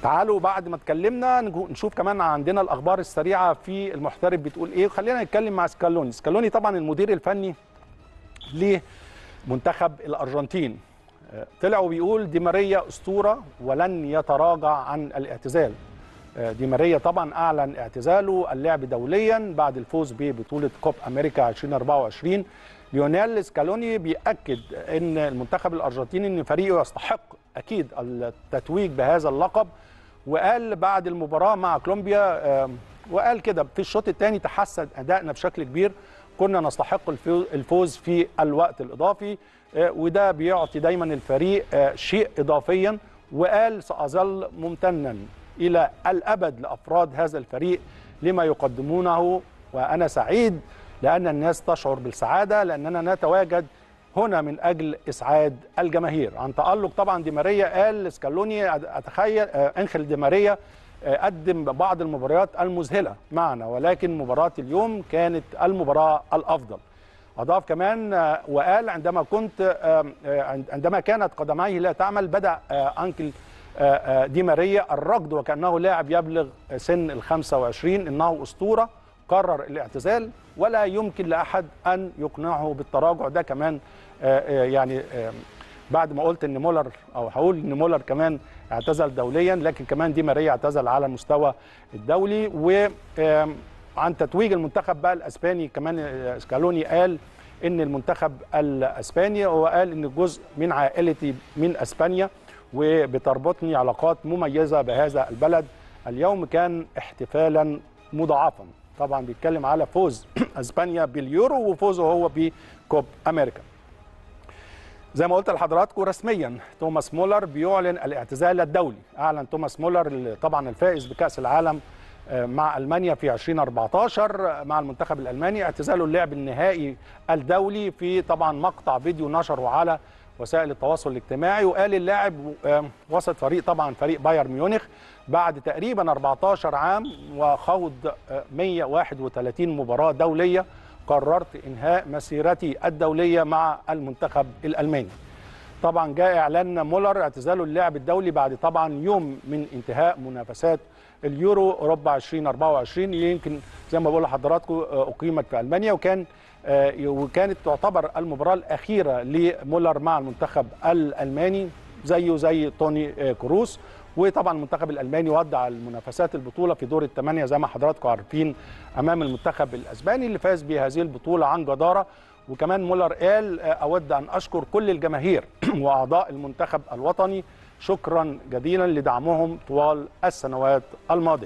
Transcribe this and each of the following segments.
تعالوا بعد ما اتكلمنا نشوف كمان عندنا الاخبار السريعه في المحترف بتقول ايه خلينا نتكلم مع سكالوني سكالوني طبعا المدير الفني لمنتخب الارجنتين طلع وبيقول دي ماريا اسطوره ولن يتراجع عن الاعتزال دي ماريا طبعا اعلن اعتزاله اللعب دوليا بعد الفوز ببطوله كوب امريكا 2024 ليونيل سكالوني بيأكد ان المنتخب الارجنتيني ان فريقه يستحق اكيد التتويج بهذا اللقب وقال بعد المباراه مع كولومبيا وقال كده في الشوط الثاني تحسن ادائنا بشكل كبير كنا نستحق الفوز في الوقت الاضافي وده بيعطي دايما الفريق شيء اضافيا وقال ساظل ممتنا الى الابد لافراد هذا الفريق لما يقدمونه وانا سعيد لان الناس تشعر بالسعاده لاننا نتواجد هنا من اجل اسعاد الجماهير عن تالق طبعا دي ماريا قال سكالوني اتخيل انخل دي ماريا قدم بعض المباريات المذهله معنا ولكن مباراه اليوم كانت المباراه الافضل اضاف كمان وقال عندما كنت عندما كانت قدميه لا تعمل بدا انكل دي ماريا الركض وكانه لاعب يبلغ سن ال 25 انه اسطوره قرر الاعتزال ولا يمكن لاحد ان يقنعه بالتراجع ده كمان يعني بعد ما قلت ان مولر او هقول ان مولر كمان اعتزل دوليا لكن كمان دي ماريا اعتزل على المستوى الدولي وعن تتويج المنتخب بقى الاسباني كمان سكالوني قال ان المنتخب الاسباني هو قال ان جزء من عائلتي من اسبانيا وبتربطني علاقات مميزه بهذا البلد اليوم كان احتفالا مضاعفا طبعا بيتكلم على فوز اسبانيا باليورو وفوزه هو بكوب امريكا زي ما قلت لحضراتكم رسميا توماس مولر بيعلن الاعتزال الدولي اعلن توماس مولر طبعا الفائز بكاس العالم مع المانيا في 2014 مع المنتخب الالماني اعتزاله اللعب النهائي الدولي في طبعا مقطع فيديو نشره على وسائل التواصل الاجتماعي وقال اللاعب وسط فريق طبعا فريق بايرن ميونخ بعد تقريبا 14 عام وخوض 131 مباراه دوليه قررت انهاء مسيرتي الدوليه مع المنتخب الالماني. طبعا جاء اعلان مولر اعتزاله اللعب الدولي بعد طبعا يوم من انتهاء منافسات اليورو اوروبا 2024 يمكن زي ما بقول لحضراتكم اقيمت في المانيا وكان وكانت تعتبر المباراه الاخيره لمولر مع المنتخب الالماني زيه زي توني كروس وطبعا المنتخب الالماني ودع المنافسات البطوله في دور الثمانيه زي ما حضراتكم عارفين امام المنتخب الاسباني اللي فاز بهذه البطوله عن جداره وكمان مولر قال اود ان اشكر كل الجماهير واعضاء المنتخب الوطني شكرا جزيلا لدعمهم طوال السنوات الماضيه.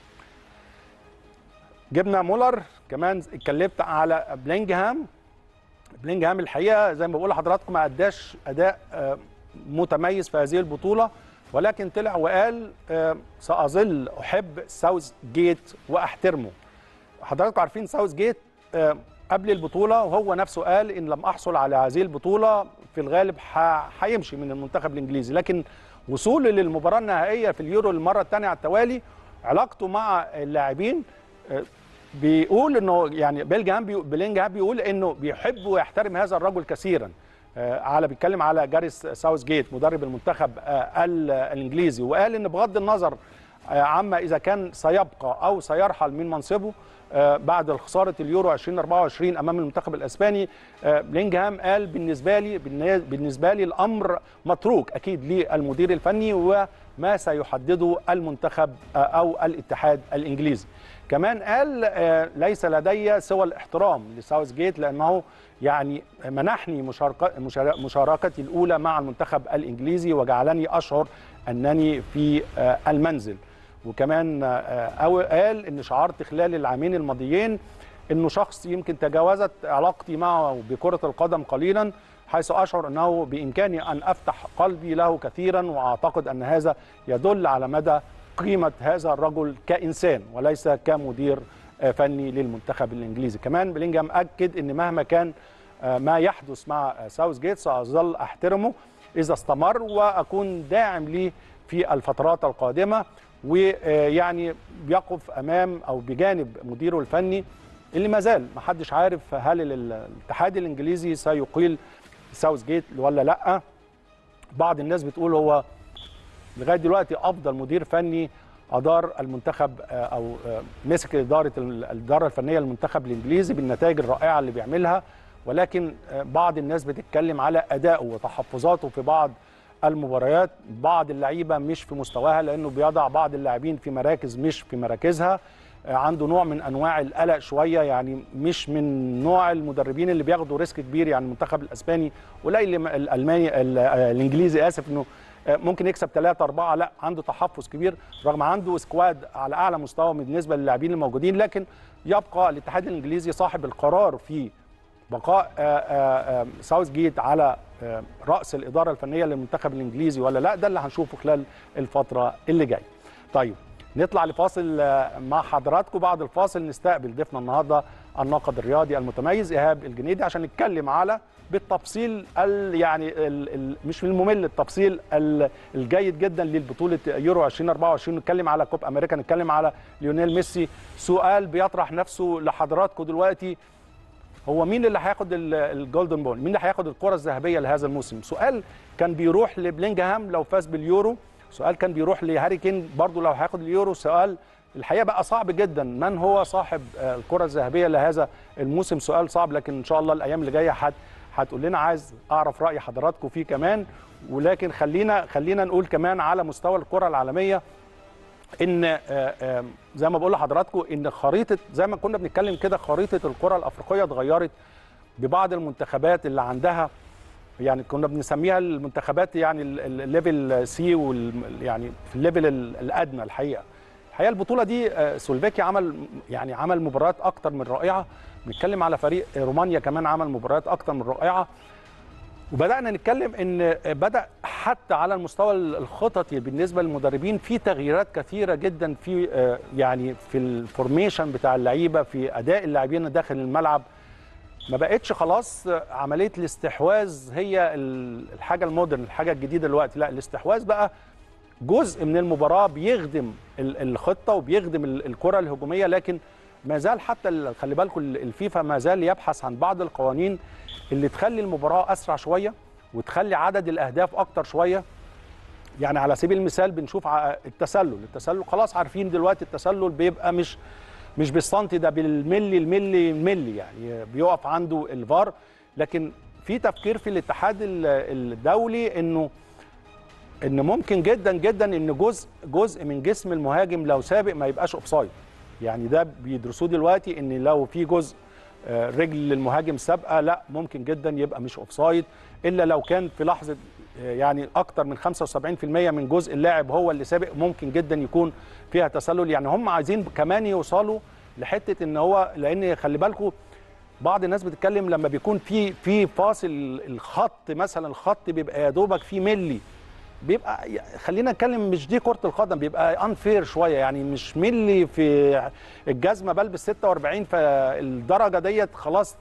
جبنا مولر كمان اتكلمت على بلينجهام بلينجهام الحقيقه زي ما بقول لحضراتكم ما اداش اداء متميز في هذه البطوله ولكن طلع وقال ساظل احب ساوث جيت واحترمه حضراتكم عارفين ساوث جيت قبل البطوله وهو نفسه قال ان لم احصل على هذه البطوله في الغالب هيمشي من المنتخب الانجليزي لكن وصوله للمباراه النهائيه في اليورو المره الثانيه على التوالي علاقته مع اللاعبين بيقول انه يعني بيلجهام بي بلينجهام بيقول انه بيحب ويحترم هذا الرجل كثيرا على بيتكلم على جاريس ساوث جيت مدرب المنتخب الانجليزي وقال ان بغض النظر عما اذا كان سيبقى او سيرحل من منصبه بعد خساره اليورو 2024 امام المنتخب الاسباني بلينجهام قال بالنسبه لي بالنسبه لي الامر متروك اكيد للمدير الفني وما سيحدده المنتخب او الاتحاد الانجليزي كمان قال ليس لدي سوى الاحترام لساوث جيت لانه يعني منحني مشاركتي الاولى مع المنتخب الانجليزي وجعلني اشعر انني في المنزل وكمان قال ان شعرت خلال العامين الماضيين انه شخص يمكن تجاوزت علاقتي معه بكره القدم قليلا حيث اشعر انه بامكاني ان افتح قلبي له كثيرا واعتقد ان هذا يدل على مدى قيمه هذا الرجل كانسان وليس كمدير فني للمنتخب الانجليزي كمان بلينجهام اكد ان مهما كان ما يحدث مع ساوث جيت ساظل احترمه اذا استمر واكون داعم ليه في الفترات القادمه ويعني بيقف امام او بجانب مديره الفني اللي ما زال ما حدش عارف هل الاتحاد الانجليزي سيقيل ساوث جيت ولا لا بعض الناس بتقول هو لغايه دلوقتي افضل مدير فني ادار المنتخب او مسك اداره الاداره الفنيه للمنتخب الانجليزي بالنتائج الرائعه اللي بيعملها ولكن بعض الناس بتتكلم على ادائه وتحفظاته في بعض المباريات بعض اللعيبه مش في مستواها لانه بيضع بعض اللاعبين في مراكز مش في مراكزها عنده نوع من انواع القلق شويه يعني مش من نوع المدربين اللي بياخدوا ريسك كبير يعني المنتخب الاسباني قليل الالماني الانجليزي اسف انه ممكن يكسب ثلاثة أربعة لا عنده تحفظ كبير رغم عنده سكواد على أعلى مستوى بالنسبة للاعبين الموجودين لكن يبقى الاتحاد الإنجليزي صاحب القرار في بقاء ساوث جيت على رأس الإدارة الفنية للمنتخب الإنجليزي ولا لا ده اللي هنشوفه خلال الفترة اللي جاية طيب نطلع لفاصل مع حضراتكم بعد الفاصل نستقبل ضيفنا النهارده الناقد الرياضي المتميز ايهاب الجنيدي عشان نتكلم على بالتفصيل ال يعني ال ال مش الممل التفصيل الجيد جدا للبطوله يورو 2024 نتكلم على كوب امريكا نتكلم على ليونيل ميسي سؤال بيطرح نفسه لحضراتكم دلوقتي هو مين اللي هياخد الجولدن بول مين اللي هياخد الكره الذهبيه لهذا الموسم سؤال كان بيروح لبلينجهام لو فاز باليورو سؤال كان بيروح لهاري كين برضه لو هياخد اليورو سؤال الحقيقه بقى صعب جدا من هو صاحب الكره الذهبيه لهذا الموسم سؤال صعب لكن ان شاء الله الايام اللي جايه حد هتقول لنا عايز اعرف راي حضراتكم فيه كمان ولكن خلينا خلينا نقول كمان على مستوى الكره العالميه ان زي ما بقول لحضراتكم ان خريطه زي ما كنا بنتكلم كده خريطه الكره الافريقيه اتغيرت ببعض المنتخبات اللي عندها يعني كنا بنسميها المنتخبات يعني الليفل سي وال يعني في الليفل الادنى الحقيقه الحقيقه البطوله دي سلوفاكيا عمل يعني عمل مباريات اكتر من رائعه بنتكلم على فريق رومانيا كمان عمل مباريات اكتر من رائعه وبدانا نتكلم ان بدا حتى على المستوى الخططي بالنسبه للمدربين في تغييرات كثيره جدا في يعني في الفورميشن بتاع اللعيبه في اداء اللاعبين داخل الملعب ما بقتش خلاص عمليه الاستحواذ هي الحاجه المودرن الحاجه الجديده دلوقتي لا الاستحواذ بقى جزء من المباراه بيخدم الخطه وبيخدم الكره الهجوميه لكن ما زال حتى خلي بالكم الفيفا ما زال يبحث عن بعض القوانين اللي تخلي المباراه اسرع شويه وتخلي عدد الاهداف اكتر شويه يعني على سبيل المثال بنشوف التسلل التسلل خلاص عارفين دلوقتي التسلل بيبقى مش مش بالسنتي ده بالملي الملي الملي يعني بيقف عنده الفار لكن في تفكير في الاتحاد الدولي انه ان ممكن جدا جدا ان جزء جزء من جسم المهاجم لو سابق ما يبقاش اوفسايد يعني ده بيدرسوه دلوقتي ان لو في جزء رجل المهاجم سابقه لا ممكن جدا يبقى مش اوفسايد الا لو كان في لحظه يعني اكتر من 75% من جزء اللاعب هو اللي سابق ممكن جدا يكون فيها تسلل يعني هم عايزين كمان يوصلوا لحته ان هو لان خلي بالكم بعض الناس بتتكلم لما بيكون في في فاصل الخط مثلا الخط بيبقى يا دوبك في ملي بيبقى خلينا نتكلم مش دي كره القدم بيبقى انفير شويه يعني مش ملي في الجزمه بلبس 46 فالدرجه ديت خلاص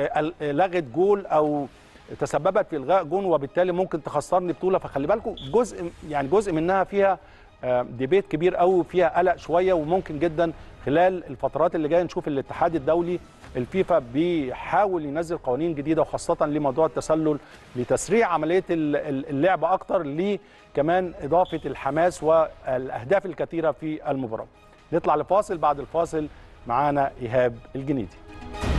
لغت جول او تسببت في الغاء جون وبالتالي ممكن تخسرني بطوله فخلي بالكم جزء يعني جزء منها فيها ديبيت كبير قوي فيها قلق شويه وممكن جدا خلال الفترات اللي جايه نشوف الاتحاد الدولي الفيفا بيحاول ينزل قوانين جديده وخاصه لموضوع التسلل لتسريع عمليه اللعب اكتر لكمان اضافه الحماس والاهداف الكثيره في المباراه. نطلع لفاصل بعد الفاصل معانا ايهاب الجنيدي.